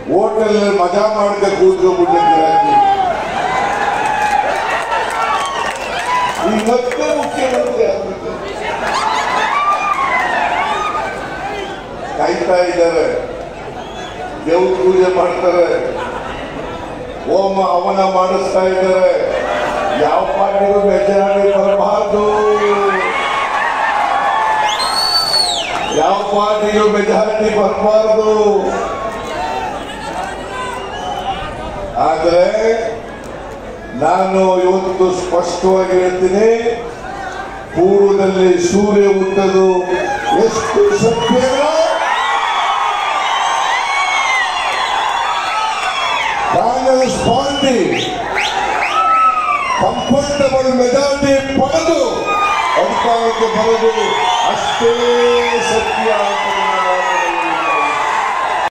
hotel ಮಜಾ ಮಾಡದೆ ಕೂತ್ಕೊಂಡ್ಬಿಟ್ಟಿದ್ದಾರೆ ಈ ಮತ್ತೆ ಮುಖ್ಯಮಂತ್ರಿ ಆಗ್ಬೇಕು ಕಾಯ್ತಾ ಇದ್ದಾರೆ ದೇವ್ರ ಪೂಜೆ ಮಾಡ್ತಾರೆ ಹೋಮ ಹವನ ಮಾಡಿಸ್ತಾ ಇದ್ದಾರೆ ಯಾವ ಪಾರ್ಟಿಗೂ ಮೆಜಾರಿಟಿ ಬರಬಾರ್ದು ಯಾವ ಪಾರ್ಟಿಗೂ ಮೆಜಾರಿಟಿ ಬರಬಾರ್ದು ಆದರೆ ನಾನು ಇವತ್ತು ಸ್ಪಷ್ಟವಾಗಿ ಹೇಳ್ತೀನಿ ಪೂರ್ವದಲ್ಲಿ ಸೂರ್ಯ ಹುಟ್ಟದು ಎಷ್ಟು ಸತ್ಯನೋ ಕಾಂಗ್ರೆಸ್ ಪಾರ್ಟಿ ಕಂಫರ್ಟಬಲ್ ಮೆಜಾರಿಟಿ ಪಡೆದು ಅಧಿಕಾರಕ್ಕೆ ಬರೋದು ಅಷ್ಟೇ ಸತ್ಯ ಅಂತ